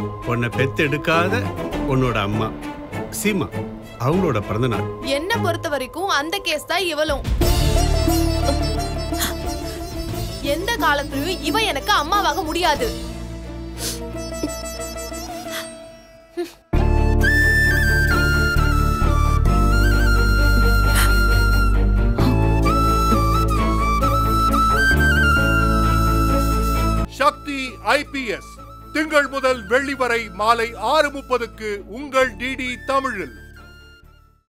உன்னை பெத்தெடுக்காத உன்னோட அம்மா சீமா அவங்களோட பிறந்த நாள் என்ன பொறுத்த வரைக்கும் அந்த கேஸ் தான் இவளும் எந்த காலத்திலயும் இவ எனக்கு அம்மாவாக முடியாது சக்தி ஐபிஎஸ் திங்கள் முதல் வெள்ளி வரை மாலை ஆறு முப்பதுக்கு உங்கள் டிடி தமிழில்